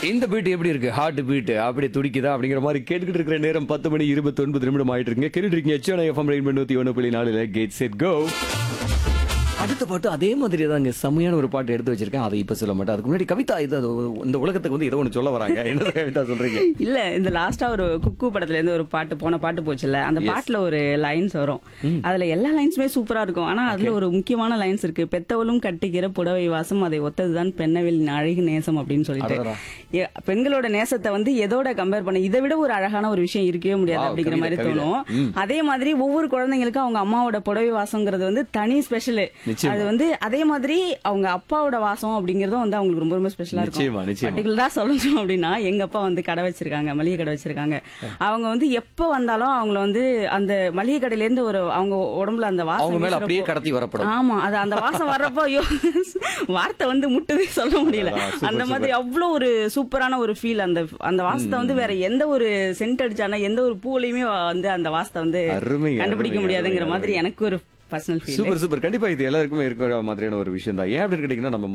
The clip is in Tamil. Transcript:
இந்த பீட் எப்படி இருக்கு ஹார்ட் பீட் அப்படி துடிக்குதா அப்படிங்கிற மாதிரி கேட்டுக்கிட்டு இருக்கிற நேரம் பத்து மணி இருபத்தி ஒன்பது நிமிடம் ஆயிட்டு இருக்குங்க கேட்டுட்டு இருக்கீங்க எச்என் எஃப்எம் ரெயின் நூத்தி ஒன்று புள்ளி நாலுல கேட் செட் கோ அடுத்த பாட்டு அதே மாதிரி தாங்க செம்மையான ஒரு பாட்டு எடுத்து வச்சிருக்கேன் அதை இப்ப சொல்ல மாட்டேன் அதுக்கு முன்னாடி கவிதா இது அது இந்த உலகத்துக்கு வந்து ஏதோ ஒன்று சொல்ல வராங்க என்ன கவிதா சொல்றீங்க இல்ல இந்த லாஸ்டா ஒரு குக்கு படத்துல இருந்து ஒரு பாட்டு போன பாட்டு போச்சுல்ல அந்த பாட்டுல ஒரு லைன்ஸ் வரும் அதுல எல்லா லைன்ஸுமே சூப்பரா இருக்கும் ஆனா அதுல ஒரு முக்கியமான லைன்ஸ் இருக்கு பெத்தவளும் கட்டிக்கிற புடவை வாசம் அதை ஒத்ததுதான் பெண்ணவில் அழகு நேசம் அப்படின்னு சொல்லிட்டு அடடா. எ- பெண்களோட நேசத்தை வந்து எதோட கம்பேர் பண்ண இதை விட ஒரு அழகான ஒரு விஷயம் இருக்கவே முடியாது Wow, அப்படிங்கிற கவிதை, மாதிரி கவிதை. தோணும் அதே மாதிரி ஒவ்வொரு குழந்தைங்களுக்கும் அவங்க அம்மாவோட புடவை வாசம்ங்கிறது வந்து தனி ஸ்பெஷல் நிச்சயமா. அது வந்து அதே மாதிரி அவங்க அப்பாவோட வாசம் அப்படிங்கறதும் வந்து அவங்களுக்கு ரொம்ப ரொம்ப ஸ்பெஷலா நிச்சயமா, இருக்கும் நிச்சயமா. பர்டிகுலரா சொல்லணும் அப்படின்னா எங்க அப்பா வந்து கடை வச்சிருக்காங்க மளிகை கடை வச்சிருக்காங்க அவங்க வந்து எப்ப வந்தாலும் அவங்கள வந்து அந்த மளிகை கடையில இருந்து ஒரு அவங்க உடம்புல அந்த வாசம் அவங்க மேல அப்படியே வீசுறப்போ- கடத்தி வரப்படும் ஆமா அது அந்த வாசம் வர்றப்போ ஐயோ வார்த்தை வந்து முட்டுதே சொல்ல முடியல அடடா, super, அந்த மாதிரி அவ்வளவு ஒரு சூப்பரான ஒரு ஃபீல் அந்த அந்த வாசத்தை வந்து வேற எந்த ஒரு சென்ட் அடிச்சானா எந்த ஒரு பூலையுமே வந்து அந்த வாசத்தை வந்து அருமைங்க, கண்டுபிடிக்க அருமைங்க, முடியாதுங்கிற அருமைங்க, மாதிரி எனக்கு ஒரு பர்சனல் ஃபீல் சூப்பர் சூப்பர் கண்டிப்பா இது எல்லாருக்குமே இருக்கிற மாதிரியான ஒரு விஷயம் தான் ஏன் அப்படின்னு கேட்டீங்கன்னா நம்ம